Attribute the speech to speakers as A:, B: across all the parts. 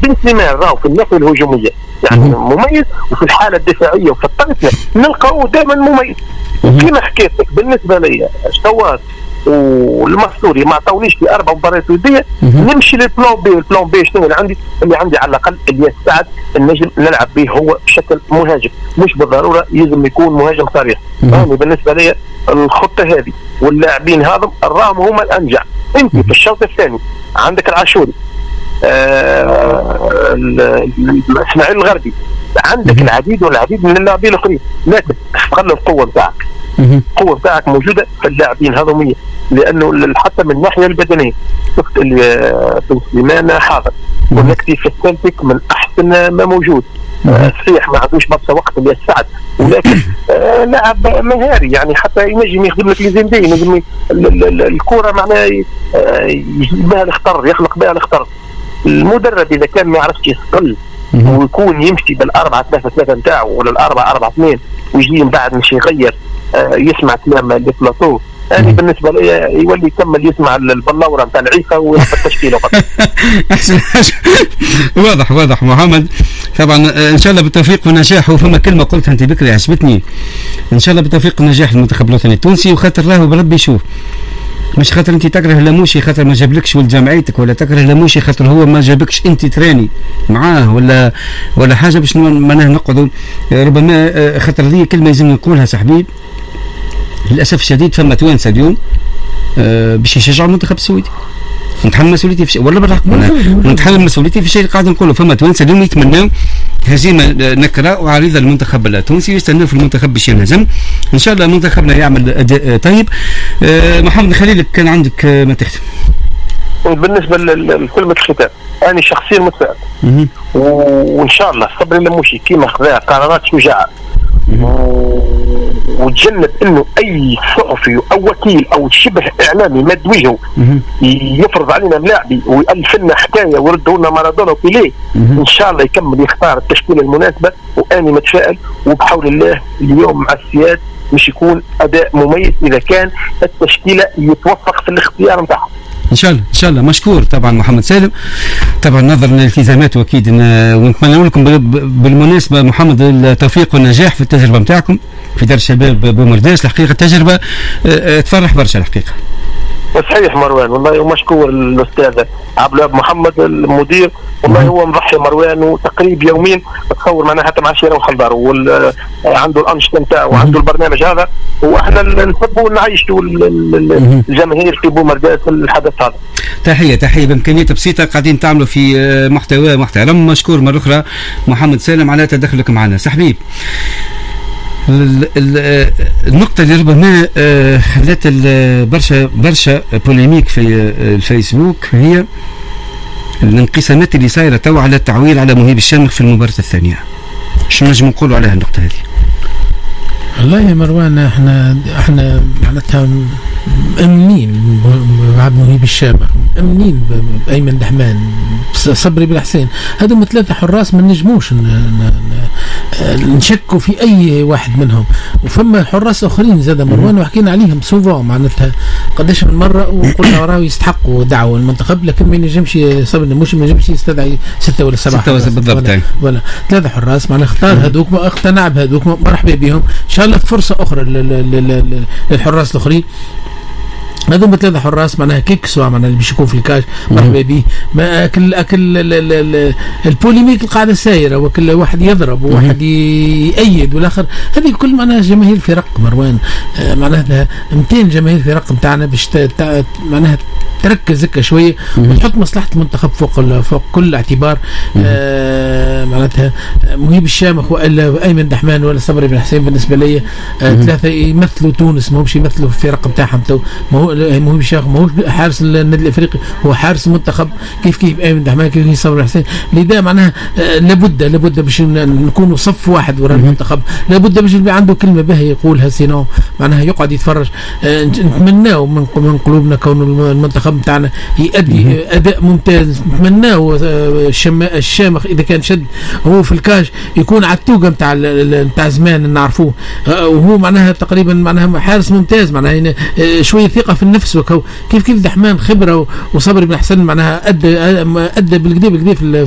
A: بن سليمان راهو في الناحيه الهجوميه يعني مميز وفي الحاله الدفاعيه وفي الطرف نلقاو دائما مميز كما حكيت لك بالنسبه لي شوات والمسطوري ما عطاونيش في اربع مباريات وديه نمشي للبلان بي البلان بي شنو اللي عندي اللي عندي على الاقل اللي سعد النجم نلعب به هو بشكل مهاجم مش بالضروره يلزم يكون مهاجم صريح يعني بالنسبه لي الخطه هذه واللاعبين هذا الراهم هما الانجع انت في الشوط الثاني عندك العاشوري آه اسماعيل الغربي عندك العديد والعديد من اللاعبين الاخرين لكن استغل القوه بتاعك القوه بتاعك موجوده في اللاعبين هذومية لانه حتى من الناحيه البدنيه شفت اللي آه، بن سليمان حاضر ونكتي في السلتيك من احسن ما موجود آه، صحيح ما عندوش برشا وقت اللي يساعد ولكن آه لاعب مهاري يعني حتى ينجم يخدم لك ليزيندي ينجم الكره معناها آه، يجيب بها الخطر يخلق بها الخطر المدرب اذا كان ما يعرفش يستغل ويكون يمشي بالاربعه ثلاثه ثلاثه نتاعو ولا الاربعه اربعه اثنين ويجي من بعد مش يغير آه يسمع كلام بلاتو يعني بالنسبه لي يولي يكمل يسمع البلاوره نتاع العيسى ويلعب التشكيله
B: احسن واضح واضح محمد طبعا آه، ان شاء الله بالتوفيق والنجاح وفما كلمه قلتها انت بكري عجبتني ان شاء الله بالتوفيق والنجاح المنتخب الوطني التونسي وخاطر راهو بربي يشوف مش خاطر انت تكره لاموشي خاطر ما جابلكش ولد جمعيتك ولا تكره لاموشي خاطر هو ما جابكش انت تراني معاه ولا ولا حاجه باش معناها نقعدوا ربما آه، خاطر هذه كلمه لازم نقولها صاحبي للاسف الشديد فما توانسه اليوم آه، باش يشجعوا المنتخب السعودي نتحمل مسؤوليتي في شيء ولا بالحق نتحمل مسؤوليتي في الشيء اللي قاعد نقوله فما توانسه اليوم يتمناو هزيمه نكره وعريضه للمنتخب التونسي يستنى في المنتخب باش ينهزم ان شاء الله منتخبنا يعمل اداء طيب آه، محمد خليل كان عندك آه، ما تختم
A: بالنسبه لكلمه الختام انا شخصيا متفائل وان شاء الله صبري لموشي كيما خذا قرارات شجاعه وتجنب انه اي صحفي او وكيل او شبه اعلامي مد وجهه يفرض علينا لاعبي ويالف لنا حكايه ويردوا لنا مارادونا وبيليه ان شاء الله يكمل يختار التشكيله المناسبه واني متفائل وبحول الله اليوم مع السياد مش يكون اداء مميز اذا كان التشكيله يتوفق في الاختيار نتاعها
B: ان شاء الله ان شاء الله مشكور طبعا محمد سالم طبعا نظرا للالتزامات واكيد ونتمنى لكم بالمناسبه محمد التوفيق والنجاح في التجربه نتاعكم في دار الشباب بومرداس الحقيقه التجربه آه، آه، تفرح برشا الحقيقه
A: صحيح مروان والله ومشكور الاستاذ عبد الوهاب محمد المدير والله هو مضحي مروان وتقريب يومين تصور معنا حتى مع شيرة وخلدار وعنده الانشطه نتاعو وعنده البرنامج هذا واحنا نحبوا نعيشوا الجماهير في بومرداس الحدث هذا
B: تحيه تحيه بامكانيات بسيطه قاعدين تعملوا في آه، محتوى محترم مشكور مره اخرى محمد سالم على تدخلك معنا سحبيب النقطة اللي ربما آه، خلت برشا برشا بوليميك في آه، الفيسبوك هي الانقسامات اللي صايرة تو على التعويل على مهيب الشامخ في المباراة الثانية. شنو نجم نقولوا عليها النقطة هذه؟
C: والله يا مروان احنا احنا معناتها مأمنين بعد مهيب الشامخ مأمنين بأيمن دحمان صبري بن حسين هذوما ثلاثة حراس ما نجموش نشكوا في أي واحد منهم وفما حراس آخرين زاد مروان وحكينا عليهم سوفون معناتها قداش من مرة وقلنا راهو يستحقوا دعوة المنتخب لكن ما ينجمش صبري مش ما ينجمش يستدعي ستة ولا سبعة
B: ستة بالضبط ولا,
C: ولا ثلاثة حراس معناها اختار هذوك اقتنع بهذوك مرحبا بهم إن شاء الله فرصة أخرى للحراس الآخرين هذوما ثلاثة حراس معناها كيكسوا معناها اللي باش يكون في الكاش مرحبا به ما اكل اكل البوليميك القاعده سايره وكل واحد يضرب وواحد يأيد والاخر هذه كل معناها جماهير فرق مروان آه، معناها 200 جماهير فرق نتاعنا باش معناها تركز هكا شويه وتحط مصلحه المنتخب فوق فوق كل اعتبار آه معناتها مهيب الشامخ والا ايمن دحمان ولا صبري بن حسين بالنسبه لي آه ثلاثه يمثلوا تونس ماهمش يمثلوا الفرق نتاعهم تو ما هو مهيب الشامخ ماهوش حارس النادي الافريقي هو حارس المنتخب كيف كيف ايمن دحمان كيف كيف صبري بن حسين لذا معناها آه لابد لابد باش نكونوا صف واحد وراء المنتخب لابد باش يبقى عنده كلمه باهيه يقولها سينو معناها يقعد يتفرج آه نتمناه من قلوبنا كون المنتخب المنتخب نتاعنا يؤدي اداء ممتاز نتمناه الشامخ اذا كان شد هو في الكاش يكون على التوقه نتاع نتاع زمان نعرفوه آه، وهو معناها تقريبا معناها حارس ممتاز معناها آه، شويه ثقه في النفس وكو كيف كيف دحمان خبره وصبري بن حسن معناها ادى ادى بالكدا بالكدا في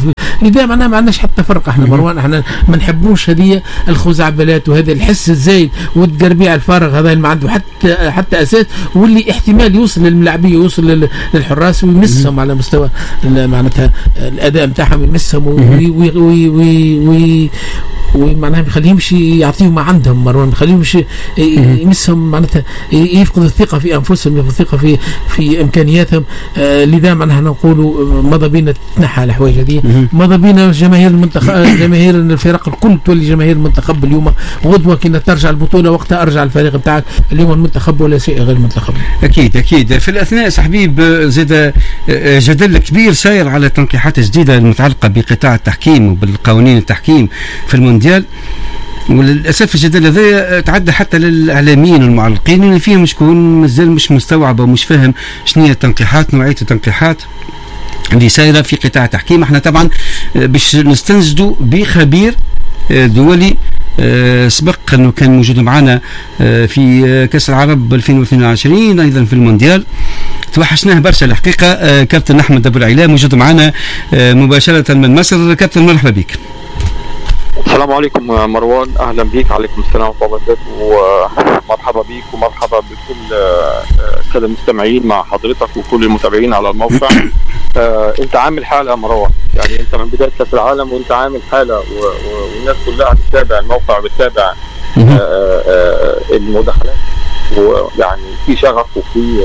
C: لذا معناها ما عندناش حتى فرق احنا مروان احنا ما نحبوش هذه الخزعبلات وهذا الحس الزايد والتقربيع الفارغ هذا اللي ما عنده حتى حتى اساس واللي احتمال يوصل للملاعبيه يوصل للحراس ويمسهم على مستوى معناتها الاداء بتاعهم يمسهم وي وي وي وي وي ومعناها ما يخليهمش يعطيهم ما عندهم مروان ما يخليهمش يمسهم معناتها يفقدوا الثقه في انفسهم يفقدوا الثقه في في امكانياتهم آه لذا معناها نقولوا مضى بينا تنحى الحوايج هذه مضى بينا جماهير المنتخب جماهير الفرق الكل تولي جماهير المنتخب اليوم غدوه كي ترجع البطوله وقتها ارجع الفريق بتاعك اليوم المنتخب ولا شيء غير المنتخب
B: اكيد اكيد في الاثناء صاحبي زاد آه، جدل كبير ساير على تنقيحات جديده المتعلقه بقطاع التحكيم وبالقوانين التحكيم في المونديال وللاسف الجدل هذا تعدى حتى للاعلاميين والمعلقين اللي فيهم شكون مازال مش مستوعب ومش فاهم شنو هي التنقيحات نوعيه التنقيحات اللي سايره في قطاع التحكيم احنا طبعا آه، باش نستنجدوا بخبير آه، دولي آه، سبق انه كان موجود معنا في كاس العرب 2022 ايضا في المونديال توحشناه برشا الحقيقه كابتن احمد ابو العلا موجود معنا مباشره من مصر كابتن مرحبا بك
D: السلام عليكم مروان اهلا بك عليكم السلام ورحمه الله وبركاته ومرحبا بك ومرحبا بكل الساده المستمعين مع حضرتك وكل المتابعين على الموقع آه، انت عامل حاله مروان يعني انت من بدايه كاس العالم وانت عامل حاله والناس كلها بتتابع الموقع بتتابع آه، آه، المداخلات ويعني في شغف وفي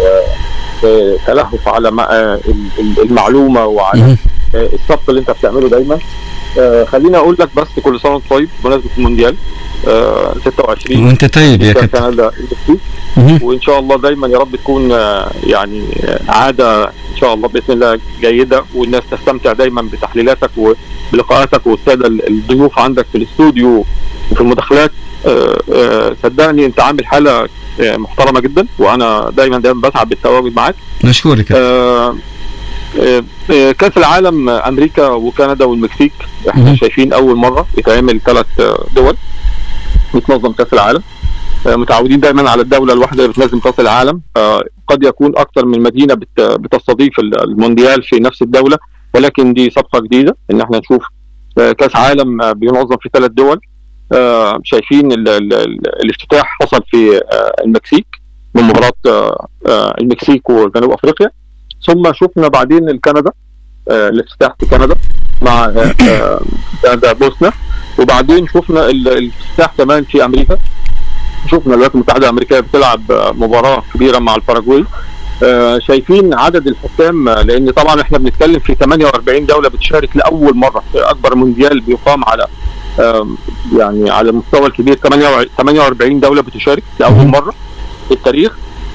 D: تلهف على المعلومه وعلى السبق اللي انت بتعمله دايما آه خليني اقول لك بس كل سنه وانت طيب بمناسبه المونديال آه 26
B: وانت طيب يا
D: كابتن وان شاء الله دايما يا رب تكون آه يعني عاده ان شاء الله باذن الله جيده والناس تستمتع دايما بتحليلاتك وبلقاءاتك والساده الضيوف عندك في الاستوديو وفي المداخلات آه آه صدقني انت عامل حاله آه، محترمه جدا وانا دايما دايما بسعد بالتواجد معاك
B: نشكرك
D: آه آه، آه، كاس العالم امريكا وكندا والمكسيك احنا شايفين اول مره يتعمل ثلاث دول بتنظم كاس العالم آه، متعودين دايما على الدوله الواحده اللي بتنظم كاس العالم قد يكون اكثر من مدينه بتستضيف المونديال في نفس الدوله ولكن دي صفقه جديده ان احنا نشوف كاس عالم بينظم في ثلاث دول شايفين الافتتاح حصل في المكسيك من مباراه المكسيك وجنوب افريقيا ثم شفنا بعدين الكندا آه، الافتتاح في كندا مع آه، آه، كندا بوسنا وبعدين شفنا الافتتاح كمان في امريكا شفنا الولايات المتحده الامريكيه بتلعب مباراه كبيره مع الباراجواي شايفين عدد الحكام لان طبعا احنا بنتكلم في 48 دوله بتشارك لاول مره في اكبر مونديال بيقام على يعني على المستوى الكبير 48 دوله بتشارك لاول مره في التاريخ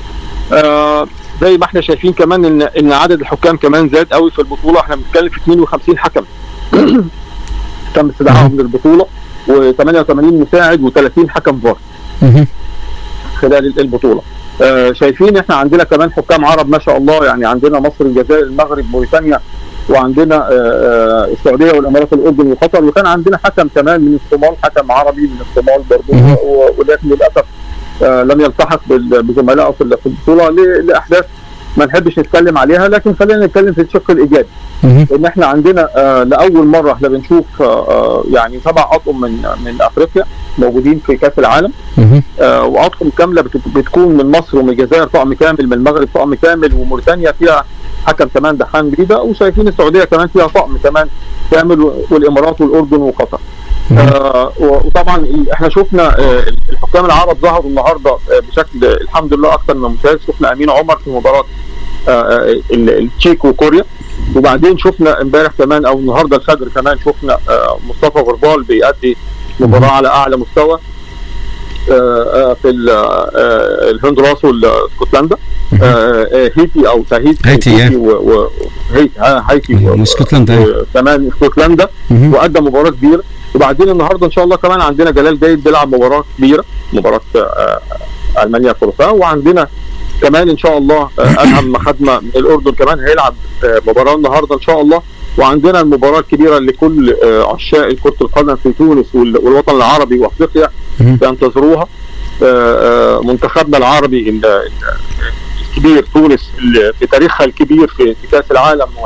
D: زي ما احنا شايفين كمان ان ان عدد الحكام كمان زاد قوي في البطوله احنا بنتكلم في 52 حكم تم استدعائهم للبطوله و88 مساعد و30 حكم فار خلال البطوله آه شايفين احنا عندنا كمان حكام عرب ما شاء الله يعني عندنا مصر الجزائر المغرب موريتانيا وعندنا آه آه السعوديه والامارات الاردن وقطر وكان عندنا حكم كمان من الصومال حكم عربي من الصومال برضه ولكن للاسف آه، لم يلتحق بزملائه في البطوله لاحداث ما نحبش نتكلم عليها لكن خلينا نتكلم في الشق الايجابي ان احنا عندنا آه لاول مره احنا بنشوف آه, آه، يعني سبع اطقم من من افريقيا موجودين في كاس العالم آه واطقم كامله بتكون من مصر ومن الجزائر طقم كامل من المغرب طقم كامل وموريتانيا فيها حكم كمان دحان جديده وشايفين السعوديه كمان فيها طقم كمان كامل والامارات والاردن وقطر آه وطبعا احنا شفنا آه الحكام العرب ظهروا النهارده آه بشكل الحمد لله اكثر من ممتاز شفنا امين عمر في مباراه آه, آه، التشيك وكوريا وبعدين شفنا امبارح كمان او النهارده الفجر كمان شفنا آه مصطفى غربال بيأدي مباراه على اعلى مستوى آه في الهندوراس واسكتلندا هيتي او تاهيتي
B: هيتي
D: هيتي هيتي
B: واسكتلندا
D: كمان اسكتلندا وادى مباراه كبيره وبعدين النهارده ان شاء الله كمان عندنا جلال جيد بيلعب مباراه كبيره مباراه آه، المانيا كروسا وعندنا كمان ان شاء الله آه، ادهم مخدمه من الاردن كمان هيلعب آه، مباراه النهارده ان شاء الله وعندنا المباراه الكبيره لكل عشاق كره القدم في تونس والوطن العربي وافريقيا ينتظروها منتخبنا العربي الكبير تونس في تاريخها الكبير في كاس العالم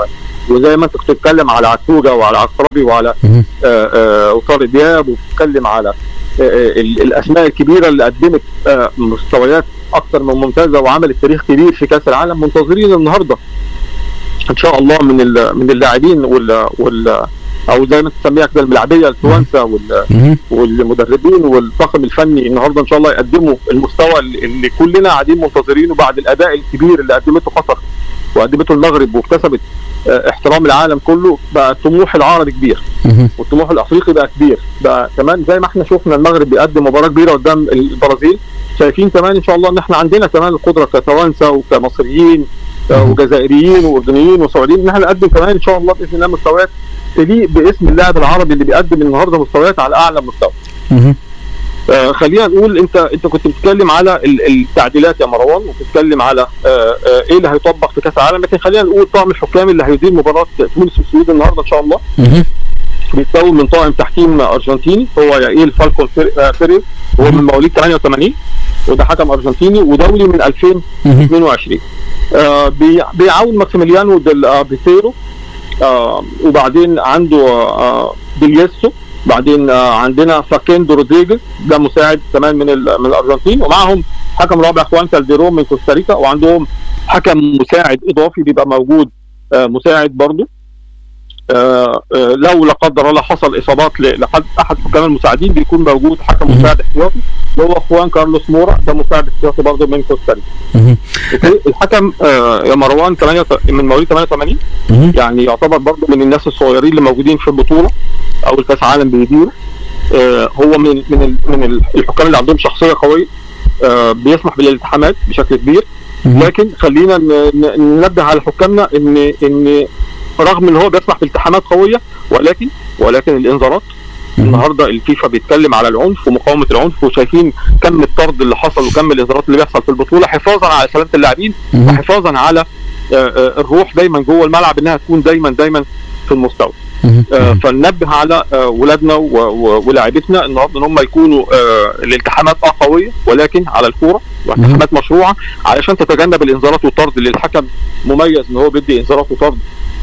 D: وزي ما انت كنت بتتكلم على عسوجه وعلى عقربي وعلى
B: مهم.
D: آه، آه، وطارق دياب وبتتكلم على آه، آه، ال- الاسماء الكبيره اللي قدمت آه، مستويات اكثر من ممتازه وعملت تاريخ كبير في كاس العالم منتظرين النهارده ان شاء الله من ال- من اللاعبين وال وال او زي ما تسميها كده الملاعبيه التوانسه وال
B: مهم.
D: والمدربين والطاقم الفني النهارده ان شاء الله يقدموا المستوى اللي اللي كلنا قاعدين منتظرينه بعد الاداء الكبير اللي قدمته قطر وقدمته المغرب واكتسبت آه، احترام العالم كله بقى طموح العربي كبير
B: مهم.
D: والطموح الافريقي بقى كبير بقى كمان زي ما احنا شفنا المغرب بيقدم مباراه كبيره قدام البرازيل شايفين كمان ان شاء الله ان احنا عندنا كمان القدره كتوانسه وكمصريين آه،
B: مهم.
D: وجزائريين واردنيين وسعوديين ان احنا نقدم كمان ان شاء الله باذن الله مستويات تليق باسم اللاعب العربي اللي بيقدم النهارده مستويات على اعلى مستوى.
B: مهم.
D: آه خلينا نقول انت انت كنت بتتكلم على ال- التعديلات يا مروان وبتتكلم على آه آه ايه اللي هيطبق في كاس العالم لكن خلينا نقول طاقم الحكام اللي هيدير مباراه تونس والسويد النهارده ان شاء الله
B: مهم.
D: بيتكون من طاقم تحكيم ارجنتيني هو يائيل فالكون فير- آه، فيرير هو من مواليد 88 وده حكم ارجنتيني ودولي من 2022
B: مهم.
D: آه بي- بيعاون ماكسيميليانو ديل ابيتيرو آه وبعدين عنده آه ديليسو بعدين آه عندنا فاكيندو رودريجيز ده مساعد كمان من ال- من الارجنتين ومعهم حكم رابع خوان كالديرون من كوستاريكا وعندهم حكم مساعد اضافي بيبقى موجود آه مساعد برضه آه آه لو لا قدر الله حصل اصابات ل- لحد احد الحكام المساعدين بيكون موجود حكم
B: مهم.
D: مساعد احتياطي اللي هو خوان كارلوس مورا ده مساعد احتياطي برضه من كوستاريكا
B: مهم.
D: الحكم آه يا مروان 8 من مواليد 88
B: مهم.
D: يعني يعتبر برضه من الناس الصغيرين اللي موجودين في البطوله او الكاس عالم بيديره آه هو من من ال- من ال- الحكام اللي عندهم شخصيه قويه آه بيسمح بالالتحامات بشكل كبير
B: مهم.
D: لكن خلينا ن- ن- ننبه على حكامنا ان ان رغم ان هو بيسمح بالتحامات قويه ولكن ولكن الانذارات النهارده الفيفا بيتكلم على العنف ومقاومه العنف وشايفين كم الطرد اللي حصل وكم الانذارات اللي بيحصل في البطوله حفاظا على سلامه اللاعبين
B: مهم.
D: وحفاظا على آه، آه، الروح دايما جوه الملعب انها تكون دايما دايما في المستوى
B: مهم.
D: آه، فننبه على آه، ولادنا و- و- ولاعيبتنا النهارده ان هم يكونوا آه، الالتحامات اه قويه ولكن على الكوره والتحامات مشروعه علشان تتجنب الانذارات والطرد اللي الحكم مميز ان هو بيدي انذارات وطرد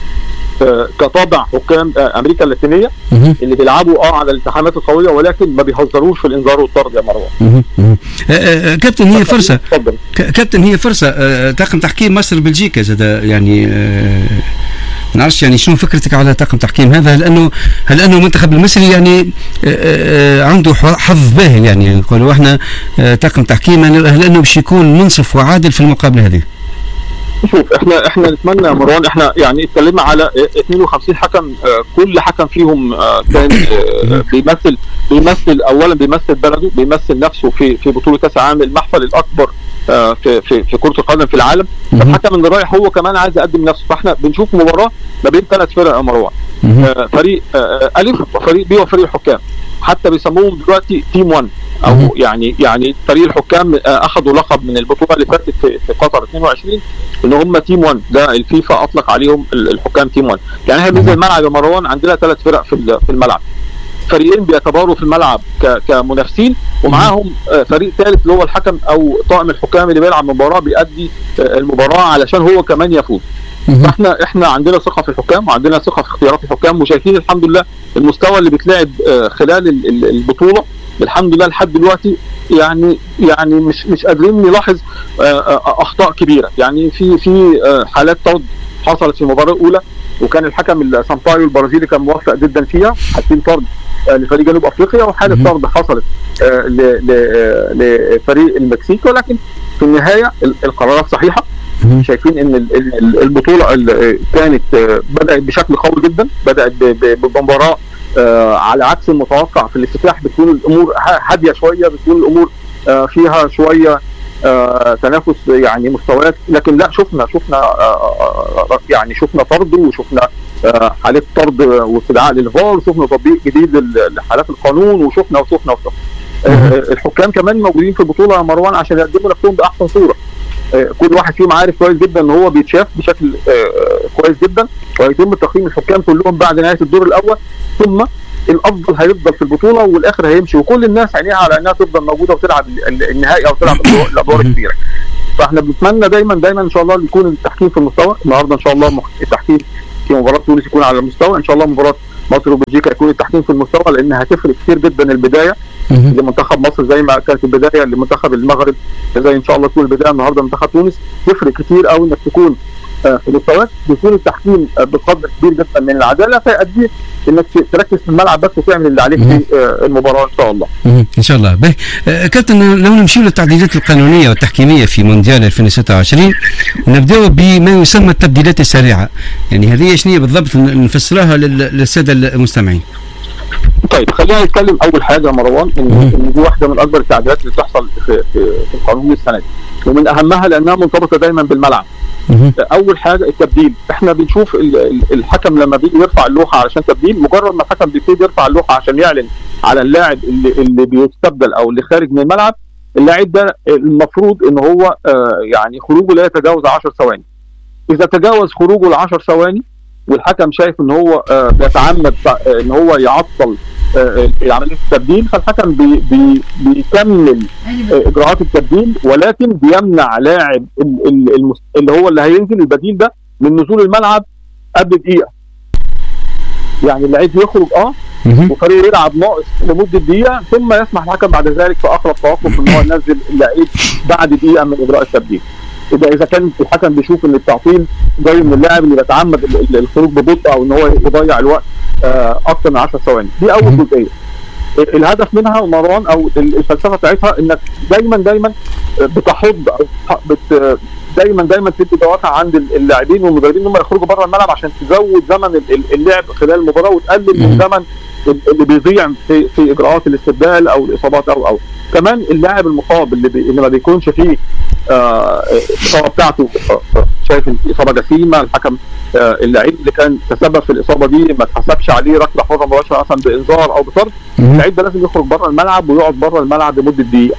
D: آه، كطابع حكام آه، امريكا اللاتينيه
B: مهم.
D: اللي بيلعبوا اه على الالتحامات القويه ولكن ما بيهزروش في الانذار والطرد يا مروان
B: مهم. مهم. آه، آه، آه، كابتن هي فرصه
D: اتفضل
B: ك- كابتن هي فرصه آه، طاقم تحكيم مصر بلجيكا زاد يعني آه، ما نعرفش يعني شنو فكرتك على طاقم تحكيم هذا هل انه هل انه المنتخب المصري يعني آه، آه، عنده ح- حظ باهي يعني نقولوا احنا آه، طاقم تحكيم هل انه باش يكون منصف وعادل في المقابله هذه؟
D: شوف احنا احنا نتمنى يا مروان احنا يعني اتكلمنا على اه، 52 حكم اه، كل حكم فيهم اه، كان اه، بيمثل بيمثل اولا بيمثل بلده بيمثل نفسه في في بطوله كاس العالم المحفل الاكبر اه، في في في كره القدم في العالم
B: مهم.
D: فالحكم اللي رايح هو كمان عايز يقدم نفسه فاحنا بنشوف مباراه ما بين ثلاث فرق يا مروان
B: مهم.
D: آه، فريق آه، الف وفريق بي وفريق الحكام حتى بيسموهم دلوقتي تيم 1 او
B: مهم.
D: يعني يعني فريق الحكام آه، اخذوا لقب من البطوله اللي فاتت في, في قطر 22 ان هم تيم 1 ده الفيفا اطلق عليهم ال- الحكام تيم 1 يعني احنا بننزل الملعب يا مروان عندنا ثلاث فرق في ال- في الملعب فريقين بيتباروا في الملعب ك- كمنافسين ومعاهم آه، فريق ثالث اللي هو الحكم او طاقم الحكام اللي بيلعب مباراه بيأدي آه، المباراه علشان هو كمان يفوز
B: مهم.
D: فاحنا احنا عندنا ثقه في الحكام وعندنا ثقه في اختيارات الحكام وشايفين الحمد لله المستوى اللي بيتلعب آه، خلال ال- ال- البطوله الحمد لله لحد دلوقتي يعني يعني مش مش قادرين نلاحظ آه، آه، اخطاء كبيره يعني في في آه، حالات طرد حصلت في المباراه الاولى وكان الحكم السامبايو البرازيلي كان موفق جدا فيها حاطين طرد آه، لفريق جنوب افريقيا وحاله
B: مهم.
D: طرد حصلت آه، ل- ل- آه، لفريق المكسيك ولكن في النهايه ال- القرارات صحيحه
B: مهم.
D: شايفين ان ال- ال- ال- البطوله ال- كانت آه، بدات بشكل قوي جدا بدات ب- ب- بمباراه آه، على عكس المتوقع في الافتتاح بتكون الامور ه- هاديه شويه بتكون الامور آه، فيها شويه آه، تنافس يعني مستويات لكن لا شفنا شفنا آه، آه، يعني شفنا طرد وشفنا آه، حالات طرد واستدعاء للفار وشفنا تطبيق جديد لل- لحالات القانون وشفنا وشفنا وشفنا آه، الحكام كمان موجودين في البطوله يا مروان عشان يقدموا نفسهم باحسن صوره آه، كل واحد فيهم عارف كويس جدا ان هو بيتشاف بشكل آه، كويس جدا وهيتم تقييم الحكام كلهم بعد نهايه الدور الاول ثم الافضل هيفضل في البطوله والاخر هيمشي وكل الناس عينيها على انها تفضل موجوده وتلعب ال- ال- النهائي او تلعب الأدوار- الادوار الكبيره فاحنا بنتمنى دايما دايما ان شاء الله يكون التحكيم في المستوى النهارده ان شاء الله مح- التحكيم في مباراه تونس يكون على المستوى ان شاء الله مباراه مصر وبلجيكا يكون التحكيم في المستوى لان هتفرق كتير جدا البدايه لمنتخب مصر زي ما كانت البدايه لمنتخب المغرب زي ان شاء الله تكون البدايه النهارده منتخب تونس تفرق كتير قوي انك تكون في مستويات بيكون التحكيم بقدر كبير جدا من العداله فيؤدي انك تركز في الملعب بس وتعمل اللي عليك في المباراه ان شاء الله.
B: ان شاء الله. به كابتن لو نمشي للتعديلات القانونيه والتحكيميه في مونديال 2026 نبداو بما يسمى التبديلات السريعه، يعني هذه شنو بالضبط نفسرها للساده المستمعين.
D: طيب خلينا نتكلم اول حاجه مروان ان دي واحده من اكبر التعديلات اللي بتحصل في, في, في القانون السنه دي ومن اهمها لانها مرتبطه دايما بالملعب. اول حاجه التبديل احنا بنشوف الحكم لما بيجي يرفع اللوحه علشان تبديل مجرد ما الحكم بيبتدي يرفع اللوحه عشان يعلن على اللاعب اللي, اللي بيستبدل او اللي خارج من الملعب اللاعب ده المفروض ان هو آه يعني خروجه لا يتجاوز 10 ثواني اذا تجاوز خروجه ل 10 ثواني والحكم شايف ان هو آه بيتعمد ان هو يعطل آه عمليه التبديل فالحكم بي بي بيكمل اجراءات التبديل ولكن بيمنع لاعب اللي هو اللي هينزل البديل ده من نزول الملعب قبل دقيقه يعني اللعيب يخرج اه وفريقه يلعب ناقص لمده دقيقه ثم يسمح الحكم بعد ذلك في اقرب توقف ان هو ينزل اللعيب بعد دقيقه من اجراء التبديل اذا اذا كان الحكم بيشوف ان التعطيل جاي من اللاعب اللي بيتعمد الخروج ببطء او ان هو يضيع الوقت اكثر من 10 ثواني دي اول جزئيه الهدف منها مروان او الفلسفه بتاعتها انك دايما دايما بتحض او بت دايما دايما تدي دوافع عند اللاعبين والمدربين ان هم يخرجوا بره الملعب عشان تزود زمن اللعب خلال المباراه وتقلل من زمن اللي بيضيع في في اجراءات الاستبدال او الاصابات او او كمان اللاعب المصاب اللي, بي اللي ما بيكونش فيه الاصابه بتاعته شايف ان اصابه جسيمه الحكم اللعيب اللي كان تسبب في الاصابه دي ما اتحسبش عليه ركله حره مباشره مثلا بانذار او بطرد اللعيب ده لازم يخرج بره الملعب ويقعد بره الملعب لمده دقيقه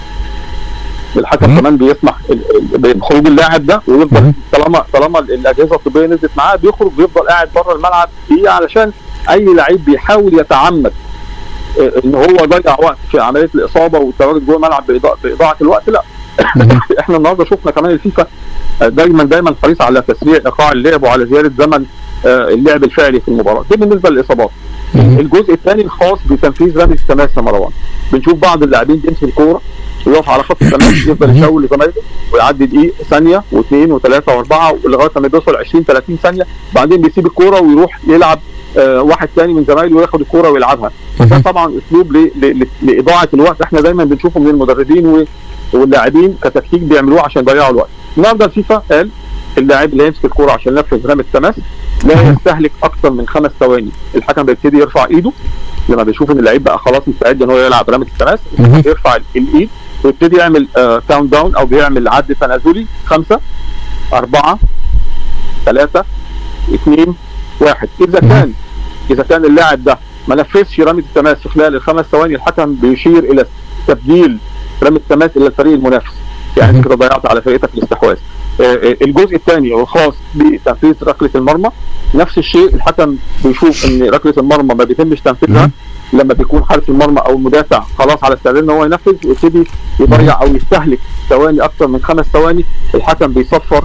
D: الحكم كمان بيسمح بخروج اللاعب ده ويفضل طالما طالما الاجهزه الطبيه نزلت معاه بيخرج بيفضل قاعد بره الملعب دقيقه علشان اي لعيب بيحاول يتعمد ان هو ضيع وقت في عمليه الاصابه والتواجد جوه الملعب باضاعه الوقت لا احنا النهارده شفنا كمان الفيفا دايما دايما حريص على تسريع ايقاع اللعب وعلى زياده زمن اللعب الفعلي في المباراه ده بالنسبه للاصابات الجزء الثاني الخاص بتنفيذ رمي التماس يا مروان بنشوف بعض اللاعبين بيمسك الكوره ويقف على خط التماس يفضل يشاور لزمايله ويعدي دقيقه ثانيه واثنين وثلاثه واربعه لغايه ما بيوصل 20 30 ثانيه بعدين بيسيب الكوره ويروح يلعب آه واحد ثاني من زمايله وياخد الكوره ويلعبها فده طبعا اسلوب لاضاعه الوقت احنا دايما بنشوفه من المدربين واللاعبين كتكتيك بيعملوه عشان يضيعوا الوقت النهارده الفيفا قال اللاعب اللي هيمسك الكوره عشان ينفذ رمي التماس لا يستهلك اكثر من خمس ثواني الحكم بيبتدي يرفع ايده لما بيشوف ان اللعيب بقى خلاص مستعد ان هو يلعب رمي التماس يرفع الايد ويبتدي يعمل آه كاونت داون او بيعمل عد تنازلي خمسه اربعه ثلاثه اثنين واحد اذا كان اذا كان اللاعب ده ما نفذش رمي التماس في خلال الخمس ثواني الحكم بيشير الى تبديل رمي التماس الى الفريق المنافس يعني كده ضيعت على فريقك الاستحواذ آه الجزء الثاني والخاص بتنفيذ ركله المرمى نفس الشيء الحكم بيشوف ان ركله المرمى ما بيتمش تنفيذها لما بيكون حارس المرمى او المدافع خلاص على استعداد ان هو ينفذ ويبتدي يضيع او يستهلك ثواني اكثر من خمس ثواني الحكم بيصفر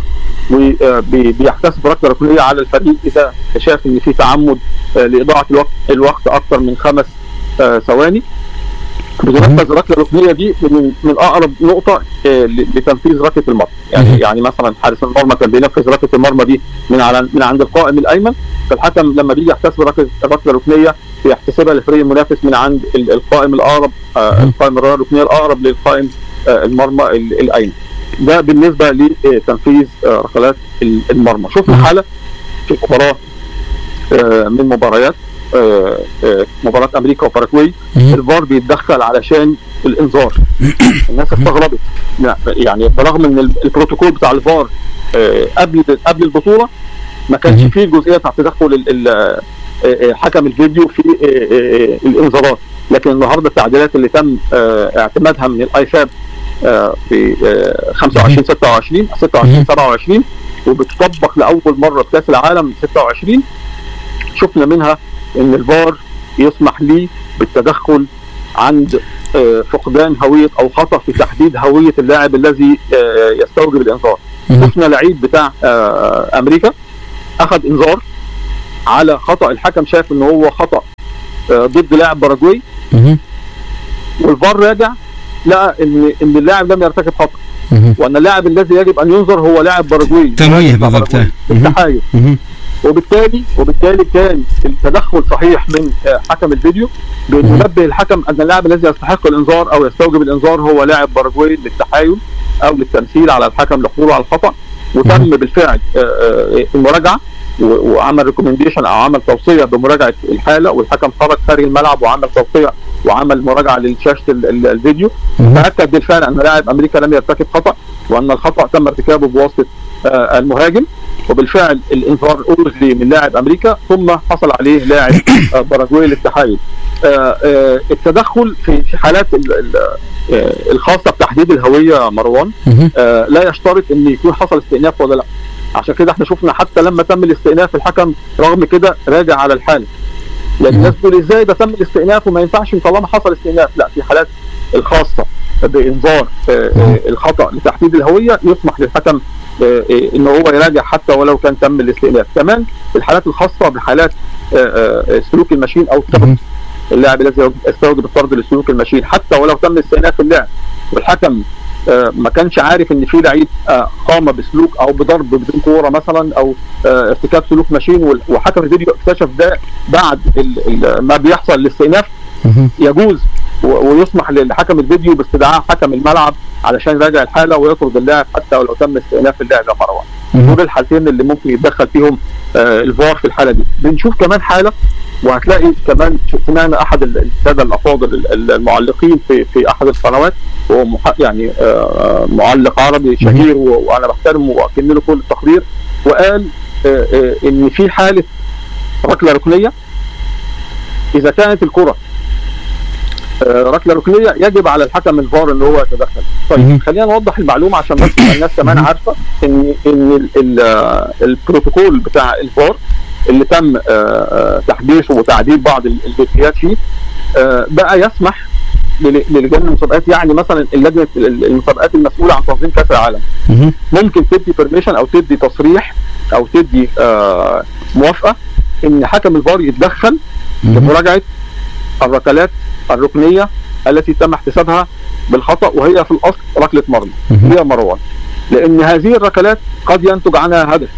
D: وبيحتسب ركله ركنيه على الفريق اذا شاف ان في تعمد لاضاعه الوقت الوقت اكثر من خمس ثواني بتنفذ الركله الركنيه دي من, من اقرب نقطه لتنفيذ ركله المرمى يعني يعني مثلا حارس المرمى كان بينفذ ركله المرمى دي من على من عند القائم الايمن فالحكم لما بيجي يحتسب ركله الركله الركنيه بيحتسبها للفريق المنافس من عند القائم الاقرب القائم الركنيه الاقرب للقائم المرمى الايمن ده بالنسبه لتنفيذ ركلات المرمى شفنا حاله في مباراه من مباريات مباراه امريكا وباراكواي الفار بيتدخل علشان الانذار الناس استغربت يعني برغم ان البروتوكول بتاع الفار قبل قبل البطوله ما كانش فيه الجزئيه بتاع تدخل حكم الفيديو في الانذارات لكن النهارده التعديلات اللي تم اعتمادها من الايفاب في 25 26 26 27 وبتطبق لاول مره في كاس العالم 26 شفنا منها ان الفار يسمح لي بالتدخل عند فقدان هويه او خطا في تحديد هويه اللاعب الذي يستوجب الانذار شفنا لعيب بتاع امريكا اخذ انذار على خطا الحكم شاف ان هو خطا آه، ضد لاعب باراجواي
B: مهم.
D: والفار راجع لقى ان ان اللاعب لم يرتكب خطا
B: مهم.
D: وان اللاعب الذي يجب ان ينظر هو لاعب باراجواي
B: تمويه بالضبط
D: باراجواي.
B: مهم.
D: التحايل
B: مهم.
D: وبالتالي وبالتالي كان التدخل صحيح من آه، حكم الفيديو بان
B: مم.
D: ينبه الحكم ان اللاعب الذي يستحق الانذار او يستوجب الانذار هو لاعب باراجواي للتحايل او للتمثيل على الحكم لحصوله على الخطا وتم
B: مم.
D: بالفعل آه، آه، المراجعه و- وعمل ريكومنديشن او عمل توصيه بمراجعه الحاله والحكم خرج خارج الملعب وعمل توصيه وعمل مراجعه لشاشه ال- ال- الفيديو
B: مهم.
D: تاكد بالفعل ان لاعب امريكا لم يرتكب خطا وان الخطا تم ارتكابه بواسطه آه، المهاجم وبالفعل الانذار ألغي من لاعب امريكا ثم حصل عليه لاعب آه، باراجواي للتحايل آه، آه، التدخل في في حالات ال- ال- آه، الخاصه بتحديد الهويه مروان
B: مهم.
D: آه، لا يشترط ان يكون حصل استئناف ولا لا عشان كده احنا شفنا حتى لما تم الاستئناف الحكم رغم كده راجع على الحاله لان
B: مم.
D: الناس تقول ازاي ده تم الاستئناف وما ينفعش طالما حصل استئناف لا في حالات الخاصه بانذار آه، آه، الخطا لتحديد الهويه يسمح للحكم آه، آه، ان هو يراجع حتى ولو كان تم الاستئناف كمان الحالات الخاصه بحالات آه، آه، سلوك الماشين او الطرد
B: مهم.
D: اللاعب الذي يستوجب الطرد لسلوك الماشين حتى ولو تم استئناف اللعب والحكم آه، ما كانش عارف ان في لعيب آه، قام بسلوك او بضرب بدون كوره مثلا او آه، ارتكاب سلوك ماشين وال- وحكم الفيديو اكتشف ده بعد ال- ال- ما بيحصل الاستئناف
B: مهم.
D: يجوز و- ويسمح لحكم الفيديو باستدعاء حكم الملعب علشان يراجع الحاله ويطرد اللاعب حتى ولو تم استئناف اللعب يا مروان
B: مهم.
D: دول الحالتين اللي ممكن يتدخل فيهم آه، الفار في الحاله دي بنشوف كمان حاله وهتلاقي كمان سمعنا احد ال- الساده الافاضل ال- ال- المعلقين في في احد القنوات وهو مح- يعني آه، معلق عربي شهير و- وانا بحترمه واكن له كل التقدير وقال آه، آه، ان في حاله ركله ركنيه اذا كانت الكره آه، ركله ركنيه يجب على الحكم الفار ان هو يتدخل.
B: مهم.
D: طيب خلينا نوضح المعلومه عشان بس يبقى الناس كمان
B: مهم.
D: عارفه ان ان ال- ال- آه، البروتوكول بتاع الفار اللي تم آه، آه، تحديثه وتعديل بعض ال- الجزئيات فيه آه، بقى يسمح لل- للجان المسابقات يعني مثلا اللجنه ال- المسابقات المسؤوله عن تنظيم كاس العالم
B: مهم.
D: ممكن تدي بيرميشن او تدي تصريح او تدي آه، موافقه ان حكم الفار يتدخل
B: مهم.
D: لمراجعه الركلات الركنيه التي تم احتسابها بالخطا وهي في الاصل ركله مرمى
B: مهم.
D: هي مروان لان هذه الركلات قد ينتج عنها هدف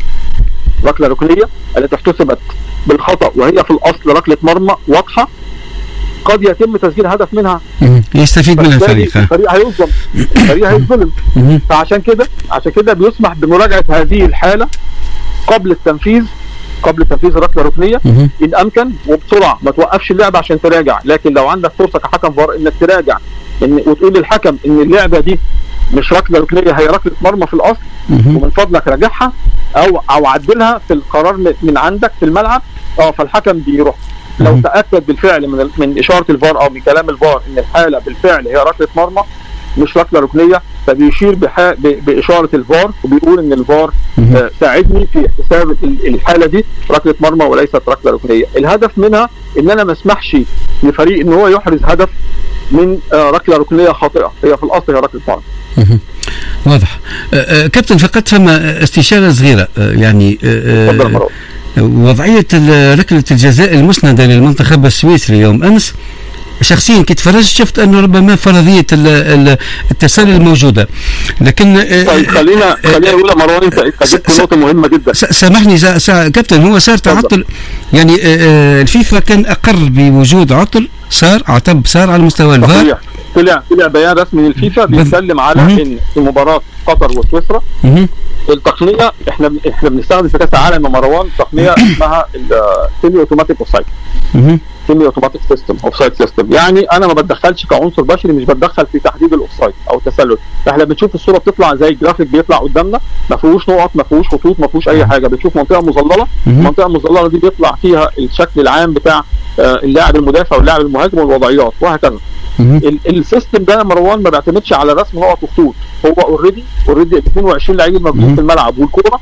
D: ركله ركنيه التي احتسبت بالخطا وهي في الاصل ركله مرمى واضحه قد يتم تسجيل هدف منها
B: مهم. يستفيد منها
D: فبالتالي
B: الفريق ها.
D: الفريق هيظلم الفريق هيظلم
B: مهم.
D: فعشان كده عشان كده بيسمح بمراجعه هذه الحاله قبل التنفيذ قبل تنفيذ الركله الركنيه
B: مهم.
D: ان امكن وبسرعه ما توقفش اللعبه عشان تراجع لكن لو عندك فرصه كحكم فار انك تراجع ان وتقول للحكم ان اللعبه دي مش ركله ركنيه هي ركله مرمى في الاصل
B: مهم.
D: ومن فضلك راجعها او او عدلها في القرار من- من عندك في الملعب اه فالحكم بيروح لو
B: مهم.
D: تاكد بالفعل من ال- من اشاره الفار او من كلام الفار ان الحاله بالفعل هي ركله مرمى مش ركله ركنيه فبيشير بح... ب... باشاره الفار وبيقول ان الفار
B: مهم.
D: آه، ساعدني في احتساب ال- الحاله دي ركله مرمى وليست ركله ركنيه، الهدف منها ان انا ما اسمحش لفريق ان هو يحرز هدف من آه، ركله ركنيه خاطئه، هي في الاصل هي ركله مرمى.
B: مهم. واضح آه، آه، كابتن فقط فما استشارة صغيرة آه، يعني آه،
D: تفضل يا
B: آه،
D: مروان.
B: وضعية ال- ركلة الجزاء المسندة للمنتخب السويسري يوم أمس شخصيا كنت فرجت شفت أنه ربما فرضية ال- ال- التسلل موجودة لكن آه،
D: طيب خلينا خلينا نقول يا مروان انت انت
B: س-
D: جبت
B: س-
D: نقطه مهمه جدا
B: س- سامحني سا سا كابتن هو صار تعطل يعني آه، آه، الفيفا كان أقر بوجود عطل صار اعتب صار على مستوى الفار
D: صحيح طلع طلع بيان رسمي من الفيفا
B: بال-
D: بيتكلم على
B: مهم.
D: ان في مباراه قطر وسويسرا
B: مهم.
D: التقنيه احنا احنا بنستخدم في كاس العالم يا مروان تقنيه اسمها السيمي اوتوماتيك اوف سايد
B: مهم.
D: سيمي اوتوماتيك سيستم اوف سايد سيستم يعني انا ما بتدخلش كعنصر بشري مش بتدخل في تحديد الاوف سايد او التسلل احنا بنشوف الصوره بتطلع زي الجرافيك بيطلع قدامنا ما فيهوش نقط ما فيهوش خطوط ما فيهوش اي حاجه بنشوف منطقه مظلله
B: مهم.
D: المنطقه المظلله دي بيطلع فيها الشكل العام بتاع آه، اللاعب المدافع واللاعب المهاجم والوضعيات وهكذا
B: مهم.
D: ال- السيستم ده يا مروان ما بيعتمدش على رسم نقط وخطوط هو اوريدي اوريدي 22 لعيب
B: مم.
D: موجودين في الملعب والكوره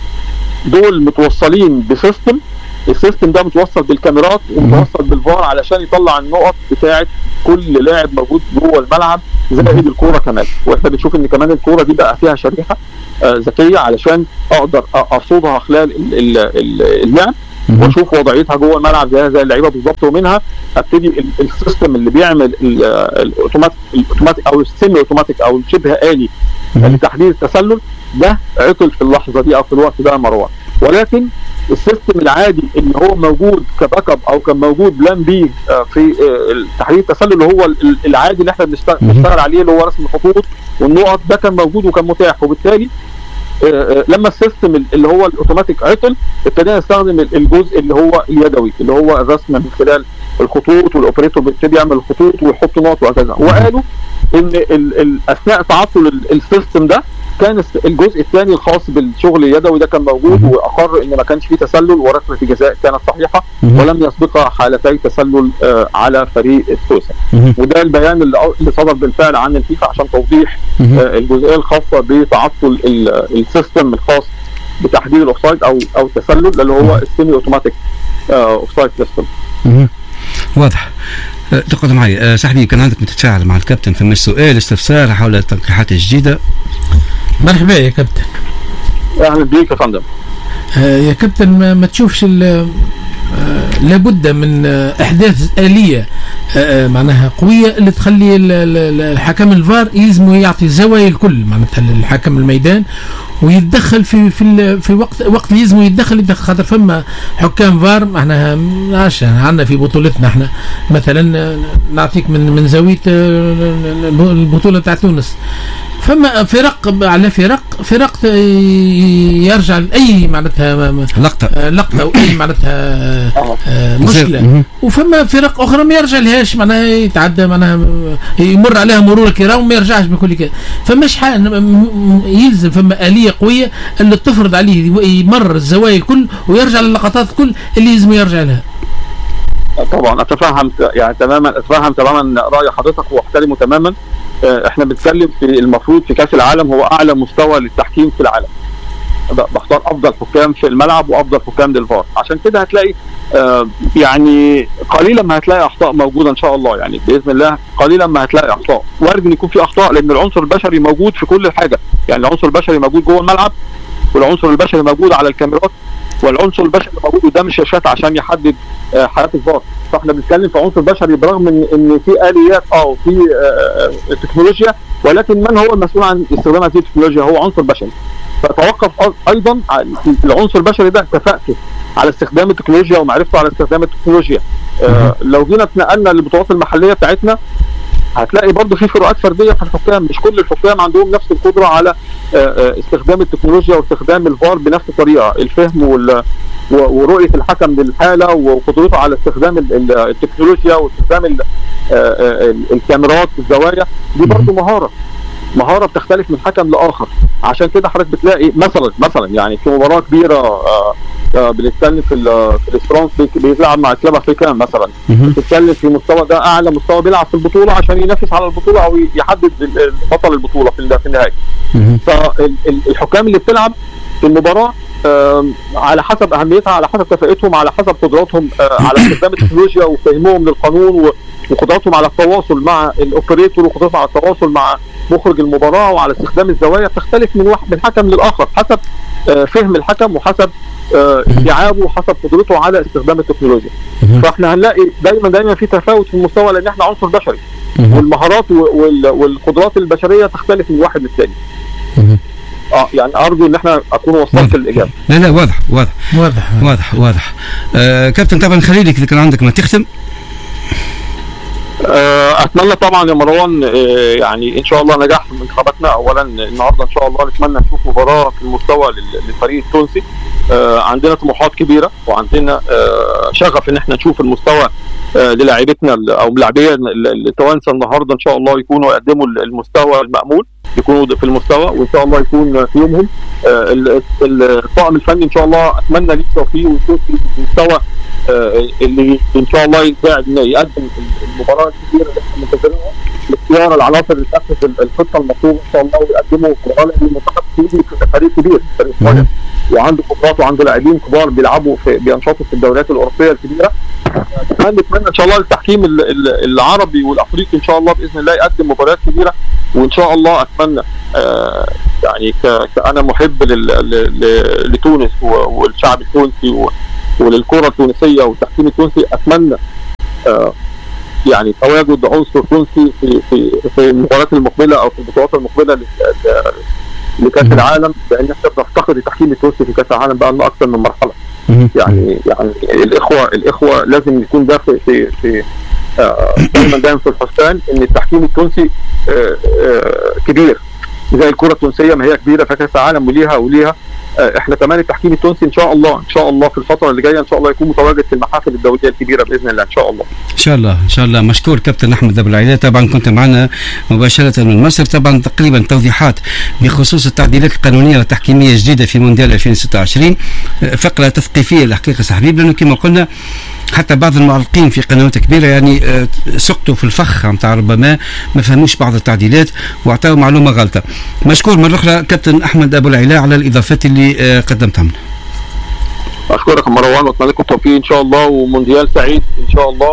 D: دول متوصلين بسيستم السيستم ده متوصل بالكاميرات ومتوصل بالفار علشان يطلع النقط بتاعه كل لاعب موجود جوه الملعب زائد الكوره كمان واحنا بنشوف ان كمان الكوره دي بقى فيها شريحه آه، ذكيه علشان اقدر أ- ارصدها خلال ال- ال- ال- اللعب واشوف وضعيتها جوه الملعب زي زي اللعيبه بالظبط ومنها ابتدي السيستم اللي بيعمل الاوتوماتيك الاوتوماتيك او السيمي اوتوماتيك او الشبه الي لتحديد التسلل ده عطل في اللحظه دي او في الوقت ده مروان ولكن السيستم العادي اللي هو موجود كباك اب او كان موجود بلان بي في تحديد التسلل اللي هو العادي اللي احنا بنشتغل عليه اللي هو رسم الخطوط والنقط ده كان موجود وكان متاح وبالتالي لما السيستم اللي هو الاوتوماتيك عطل ابتدينا نستخدم الجزء اللي هو اليدوي اللي هو الرسم من خلال الخطوط والاوبريتور بيبتدي يعمل الخطوط ويحط نقط وهكذا وقالوا ان اثناء تعطل السيستم ده كان الجزء الثاني الخاص بالشغل اليدوي ده كان موجود واقر ان ما كانش فيه تسلل وركله الجزاء كانت صحيحه ولم يسبقها حالتي تسلل على فريق السوسه وده البيان اللي صدر بالفعل عن الفيفا عشان توضيح الجزئيه الخاصه بتعطل السيستم الخاص بتحديد الاوفسايد او او التسلل اللي هو السيمي اوتوماتيك اوفسايد سيستم
B: واضح تقعد معي صاحبي كان عندك متفاعل مع الكابتن فما سؤال استفسار حول التنقيحات الجديده
C: مرحبا يا كابتن
D: اهلا بيك يا فندم
C: آه يا كابتن ما, ما تشوفش آه لابد من آه احداث اليه معناها قويه اللي تخلي الحكم الفار يلزموا يعطي زوايا الكل معناتها الحكم الميدان ويتدخل في في في وقت وقت يلزموا يتدخل يتدخل خاطر فما حكام فار معناها عندنا في بطولتنا احنا مثلا نعطيك من من زاويه البطوله تاع تونس فما فرق على فرق فرق يرجع لاي معناتها
B: لقطه
C: لقطه او اي معناتها مشكله وفما فرق اخرى ما يرجع لهاش معناها يتعدى معناها يمر عليها مرور الكرام وما يرجعش بكل كده فماش يلزم فما اليه قويه اللي تفرض عليه يمر الزوايا الكل ويرجع للقطات الكل اللي يلزم يرجع لها
D: طبعا اتفهم يعني تماما اتفهم تماما راي حضرتك واحترمه تماما احنا بنتكلم في المفروض في كاس العالم هو اعلى مستوى للتحكيم في العالم بختار افضل حكام في الملعب وافضل حكام للفار عشان كده هتلاقي آه يعني قليلا ما هتلاقي اخطاء موجوده ان شاء الله يعني باذن الله قليلا ما هتلاقي اخطاء وارد ان يكون في اخطاء لان العنصر البشري موجود في كل حاجه يعني العنصر البشري موجود جوه الملعب والعنصر البشري موجود على الكاميرات والعنصر البشري موجود قدام الشاشات عشان يحدد آه حالات الفار فاحنا بنتكلم في عنصر بشري برغم ان ان في اليات اه وفي آه تكنولوجيا ولكن من هو المسؤول عن استخدام هذه التكنولوجيا هو عنصر بشري فتوقف ايضا العنصر البشري ده كفاءته على استخدام التكنولوجيا ومعرفته على استخدام التكنولوجيا آه لو جينا اتنقلنا للبطولات المحليه بتاعتنا هتلاقي برضه في فروقات فرديه في الحكام مش كل الحكام عندهم نفس القدره على استخدام التكنولوجيا واستخدام الفار بنفس الطريقه الفهم وال ورؤيه الحكم للحاله وقدرته على استخدام التكنولوجيا واستخدام الكاميرات والزوايا دي برضه مهاره مهاره بتختلف من حكم لاخر عشان كده حضرتك بتلاقي مثلا مثلا يعني في مباراه كبيره بنتكلم في في الاسبرانس بيلعب مع كلاب افريكان مثلا بتتكلم في مستوى ده اعلى مستوى بيلعب في البطوله عشان ينافس على البطوله او يحدد بطل البطوله في النهايه فالحكام اللي بتلعب في المباراه على حسب اهميتها على حسب كفاءتهم على حسب قدراتهم على استخدام التكنولوجيا وفهمهم للقانون وقدراتهم على التواصل مع الاوبريتور وقدراتهم على التواصل مع مخرج المباراه وعلى استخدام الزوايا تختلف من واحد من حكم للاخر حسب فهم الحكم وحسب استيعابه وحسب قدرته على استخدام التكنولوجيا فاحنا هنلاقي دايما دايما في تفاوت في المستوى لان احنا عنصر بشري والمهارات والقدرات البشريه تختلف من واحد للثاني اه يعني ارجو ان احنا اكون وصلت الاجابه
B: لا لا واضح واضح
C: واضح
B: واضح واضح آه كابتن طبعا خليلك اذا كان عندك ما تختم
D: اتمنى طبعا يا مروان يعني ان شاء الله نجاح في انتخاباتنا اولا النهارده ان شاء الله نتمنى نشوف مباراه في المستوى للفريق التونسي عندنا طموحات كبيره وعندنا شغف ان احنا نشوف المستوى للاعيبتنا او لاعبيه التوانسه النهارده ان شاء الله يكونوا يقدموا المستوى المامول يكونوا في المستوى وان شاء الله يكون في يومهم الطاقم الفني ان شاء الله اتمنى ليه التوفيق ويكون في المستوى اللي ان شاء الله يساعد انه يقدم المباراه الكبيره اللي احنا منتظرينها لاختيار العناصر اللي تنفذ الخطه المطلوبه ان شاء الله ويقدموا مباراه لان المنتخب السعودي فريق كبير فريق صغير وعنده قدرات وعنده لاعبين كبار بيلعبوا في بينشطوا في الدوريات الاوروبيه الكبيره كمان نتمنى ان شاء الله التحكيم العربي والافريقي ان شاء الله باذن الله يقدم مباريات كبيره وان شاء الله اتمنى آه يعني كانا محب لتونس والشعب التونسي وللكره التونسيه والتحكيم التونسي اتمنى آه يعني تواجد عنصر تونسي في في في المباريات المقبله او في البطولات المقبله لكاس العالم لان احنا بنفتقد التحكيم التونسي في كاس العالم بقى لنا اكثر من مرحله يعني يعني الاخوه الاخوه لازم يكون ده في في, في آه، دايما دايما في الحسبان ان التحكيم التونسي آه، آه، كبير زي الكره التونسيه ما هي كبيره في كاس العالم وليها وليها احنا كمان التحكيم التونسي ان شاء الله ان شاء الله في الفتره اللي جايه ان شاء الله يكون متواجد في المحافل الدوليه الكبيره باذن الله ان شاء الله.
B: ان شاء الله ان شاء الله مشكور كابتن احمد ابو العيدة طبعا كنت معنا مباشره من مصر طبعا تقريبا توضيحات بخصوص التعديلات القانونيه والتحكيميه الجديده في مونديال 2026 فقره تثقيفيه الحقيقه صاحبي لانه كما قلنا حتى بعض المعلقين في قنوات كبيره يعني آه، سقطوا في الفخ نتاع ربما ما فهموش بعض التعديلات واعطاوا معلومه غلطه. مشكور مره اخرى كابتن احمد ابو العلاء على الاضافات اللي آه، قدمتها لنا.
D: اشكرك مروان واتمنى لكم التوفيق ان شاء الله ومونديال سعيد ان شاء الله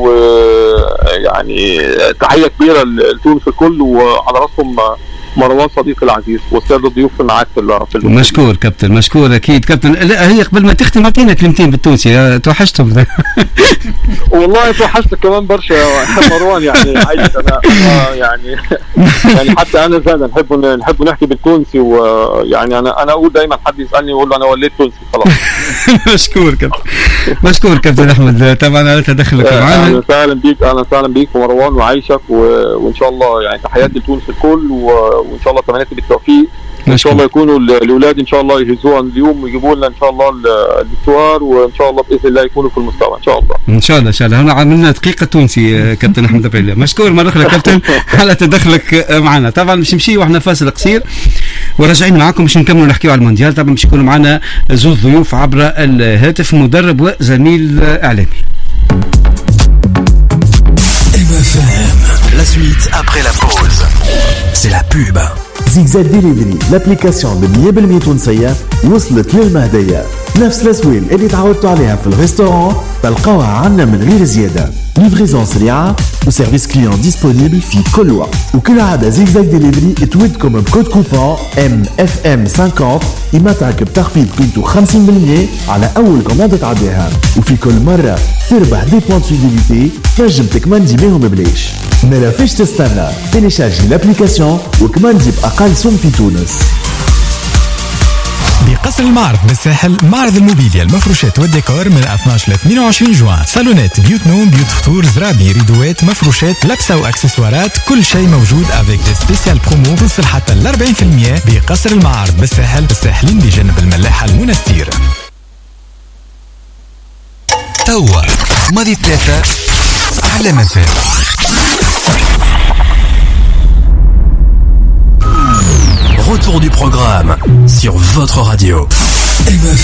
D: ويعني و... تحيه كبيره لتونس الكل وعلى راسهم مروان صديقي العزيز والساده الضيوف معاك في
B: في مشكور كابتن مشكور اكيد كابتن لا هي قبل ما تختم اعطينا كلمتين بالتونسي توحشتهم
D: والله توحشتك كمان برشا يا مروان يعني عايز انا, أنا يعني يعني حتى انا زاد نحب نحب نحكي بالتونسي ويعني انا انا اقول دايما حد يسالني يقول له انا وليت تونسي خلاص
B: مشكور كابتن مشكور كابتن احمد طبعا على تدخلك معنا
D: اهلا وسهلا بيك اهلا وسهلا بيك ومروان وعايشك وان شاء الله يعني تحياتي لتونس الكل و وان شاء الله تمنياتي بالتوفيق ان شاء الله يكونوا الاولاد ان شاء الله يهزوها اليوم ويجيبوا لنا ان شاء الله الاستوار وان شاء الله باذن الله يكونوا في المستوى ان شاء الله
B: ان شاء الله ان شاء الله هنا عملنا دقيقه تونسي آه، كابتن احمد ابريلا مشكور مره اخرى كابتن على تدخلك آه، معنا طبعا باش نمشي واحنا فاصل قصير وراجعين معاكم باش نكملوا نحكيوا على المونديال طبعا باش يكونوا معنا زوج ضيوف عبر الهاتف مدرب وزميل اعلامي
E: La suite après la pause. C'est la pub.
F: زيكزاك ديليفري لابليكاسيون ب 100% تونسية وصلت للمهدية نفس الاسويل اللي تعودتوا عليها في الريستوران تلقاوها عنا من غير زيادة ليفريزون سريعة وسيرفيس كليون ديسبونيبل في كل وقت وكل عادة زيكزاك ديليفري تودكم بكود كوبون ام اف ام 50 يمتعك بتخفيض قيمته 50% على اول كوماند تعديها وفي كل مرة تربح دي بوان فيديليتي تنجم تكمندي بيهم ببلاش ما فيش تستنى تيليشارجي لابليكاسيون وكمان دي بأقل سوم في تونس
G: بقصر المعرض بالساحل معرض الموبيليا المفروشات والديكور من 12 ل 28 جوان صالونات بيوت نوم بيوت فطور زرابي ريدوات مفروشات لبسه واكسسوارات كل شيء موجود افيك دي سبيسيال برومو توصل حتى ل 40% بقصر المعرض بالساحل بالساحلين بجنب الملاحه المنستير
E: توا ماضي ثلاثة على مساء Retour du programme sur votre radio.